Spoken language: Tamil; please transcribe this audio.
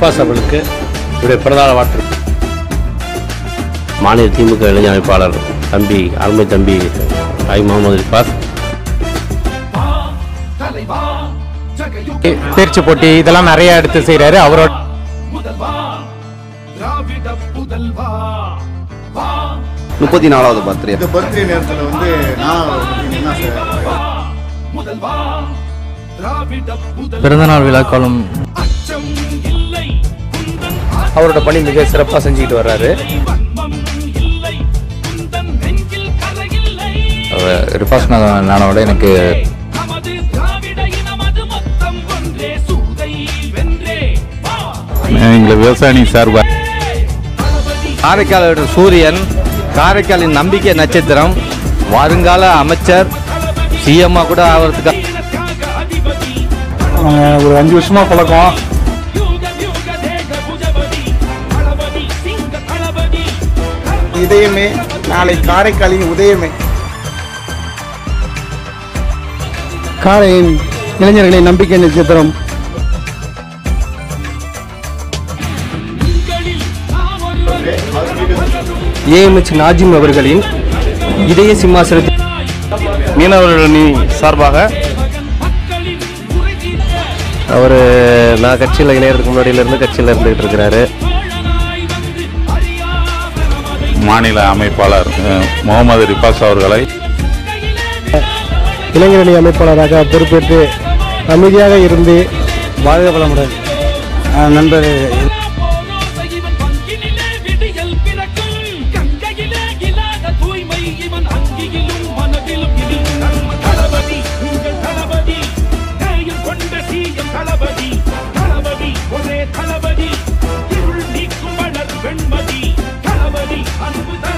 ரிஃபாஸ் அவர்களுக்கு என்னுடைய பிறந்தாள் வாழ்த்து மாநில திமுக இளைஞர் அமைப்பாளர் தம்பி அருமை தம்பி ஐ முகமது ரிஃபாஸ் தேர்ச்சி போட்டி இதெல்லாம் நிறைய எடுத்து செய்றாரு அவரோட முப்பத்தி நாலாவது பர்த்டே இந்த பர்த்டே நேரத்தில் வந்து நான் என்ன சார் பிறந்தநாள் விழா காலம் அவரோட பணி மிக சிறப்பாக செஞ்சுக்கிட்டு வர்றாரு ரிஃபாஸ் நானோட எனக்கு எங்களை விவசாயி சார்பா காரைக்காலோட சூரியன் காரைக்காலின் நம்பிக்கை நட்சத்திரம் வருங்கால அமைச்சர் சிஎம்மா கூட ஆகிறதுக்கு ஒரு அஞ்சு வருஷமா பழக்கம் இதயமே நாளை காரைக்காலின் உதயமே காலையின் இளைஞர்களின் நம்பிக்கை நட்சத்திரம் ஏஎம்எச் நாஜிம் அவர்களின் இதய சிம்மாசனத்தில் மீனவரணி சார்பாக அவர் நான் கட்சியில் இணையறதுக்கு முன்னாடியிலேருந்து கட்சியில் இருந்துகிட்டு இருக்கிறாரு மாநில அமைப்பாளர் அஹ், முகமது ரிபாஸ் அவர்களை இளைஞரணி அமைப்பாளராக பொறுப்பேற்று அமைதியாக இருந்து வாழ்க வளமுடன் நண்பர் ஒரே தளபதி இருள் நீக்கும் வளர் வெண்மதி தளபதி அன்பு